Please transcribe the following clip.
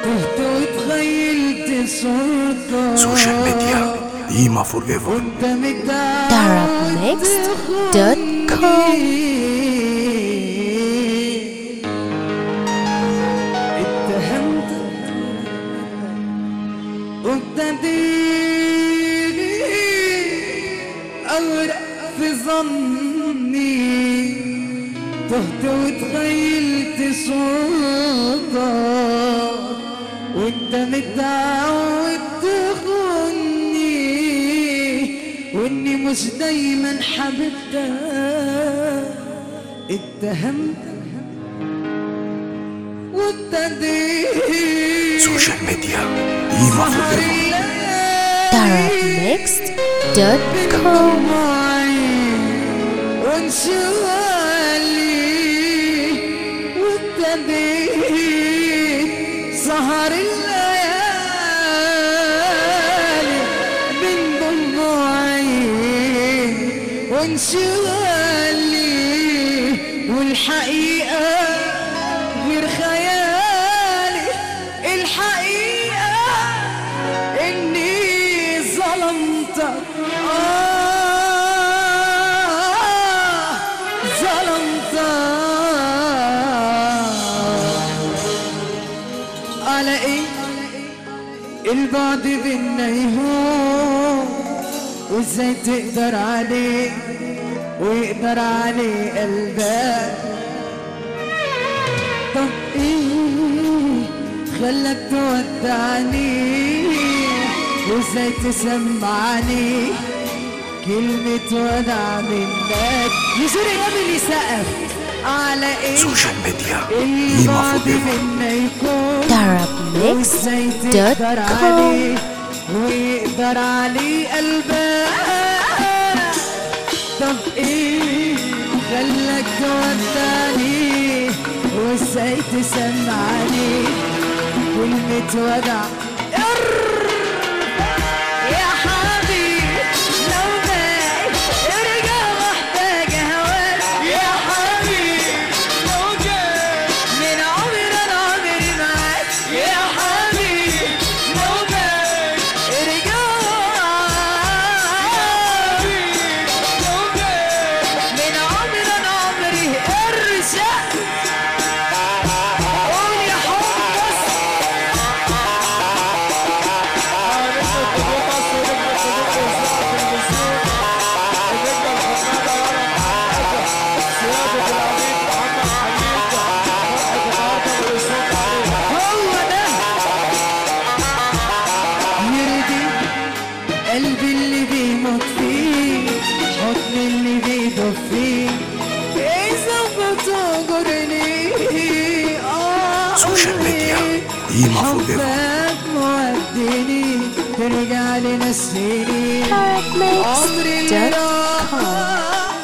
تهت وتخيلت صورتك سوشيال ميديا قيمة فور ايفر قدام الدعوة darabmixed.com اتهمت وابتديت أغرق في ظني تهت وتخيلت صوتك وانت متعود تخوني واني مش دايما حبيبتك اتهمتك وابتديت سوشيال ميديا قيمة فور ايفر darabmixed.com وانشغالي وابتديت سهر الليالي من دموعي وانشغالي والحقيقة غير خيالي الحقيقة إني ظلمتك آه ظلمتك على إيه البعد بينا يهون وإزاي تقدر عليه ويقدر عليه قلبك طب ايه خلك تودعني وازاي تسمعني كلمة ودع منك يزور اليوم يسقف على ايه سوشيال ميديا قيمة البعد فور ايفر منا يكون darabmixed.com وازاي تقدر عليه ويقدر عليه قلبك طب ايه خلك تودعني وازاي تسمعني كلمة ودع يا حبيبي لو جاي ارجع محتاج هواك يا حبيبي لو جاي من عمري انا عمري معاك يا حبيبي لو جاي ارجع لو جاي من عمري انا عمري ارجع قول يا حب بس هو ده يرضي قلبي اللي بيموت فيه حضن اللي بيدوب فيه إذا بتغرني آه سوشيال ميديا قيمة فور ايفر حبك موديني ترجع لنا السنين عمري اللي darabmixed.com راح